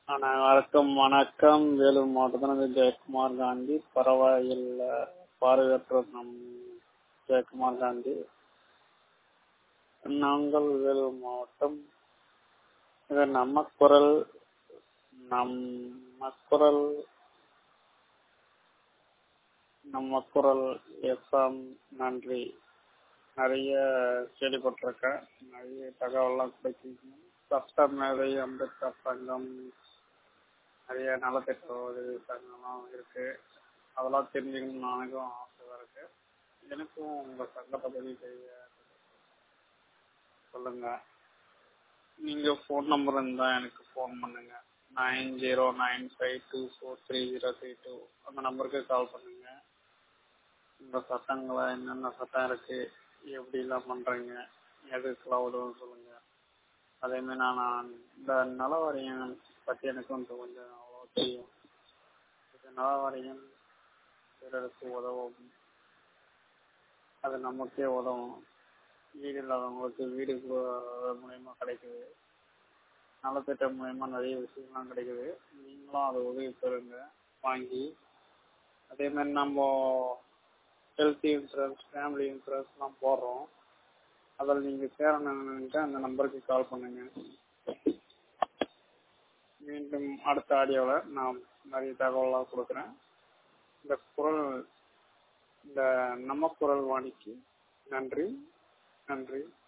அனைவருக்கும் வணக்கம் வேலூர் மாவட்டத்திலிருந்து ஜெயக்குமார் காந்தி பரவாயில்ல பார்வையற்ற நம் ஜெயக்குமார் காந்தி நாங்கள் வேலூர் மாவட்டம் இது நம்ம குரல் நம்ம குரல் நம்ம குரல் எஃப்எம் நன்றி நிறைய கேள்விப்பட்டிருக்கேன் நிறைய தகவல்லாம் கிடைக்கும் சட்ட மேதை அம்பேத்கர் சங்கம் நிறைய நலத்திட்ட உதவி சங்கம்லாம் இருக்கு அதெல்லாம் தெரிஞ்சுக்கணும்னு எனக்கும் ஆசை இருக்கு எனக்கும் உங்க சங்கத்தை பற்றி தெரிய சொல்லுங்க நீங்க ஃபோன் நம்பர் இருந்தா எனக்கு ஃபோன் பண்ணுங்க nine zero nine five two four three zero three two அந்த நம்பருக்கு கால் பண்ணுங்க இந்த சட்டங்களை என்னென்ன சட்டம் இருக்கு எப்படிலாம் பண்றீங்க எதுக்கெல்லாம் உதவும் சொல்லுங்க அதே மாதிரி நான் இந்த நலவாரியம் பற்றி எனக்கு கொஞ்சம் கொஞ்சம் அவ்வளோ தெரியும் இது நலவாரியம் பிறருக்கு உதவும் அது நமக்கே உதவும் வீடு இல்லாதவங்களுக்கு வீடு மூலயமா கிடைக்குது நலத்திட்டம் மூலயமா நிறைய விஷயம்லாம் கிடைக்குது நீங்களும் அதை உதவி பெறுங்க வாங்கி அதே மாதிரி நம்ம ஹெல்த் இன்சூரன்ஸ் ஃபேமிலி இன்சூரன்ஸ்லாம் போடுறோம் அதில் நீங்கள் சேரணுன்ட்டு அந்த நம்பருக்கு கால் பண்ணுங்க மீண்டும் அடுத்த ஆடியோவில் நான் நிறைய தகவலாக கொடுக்குறேன் இந்த குரல் இந்த நம்ம குரல் வாணிக்கு நன்றி நன்றி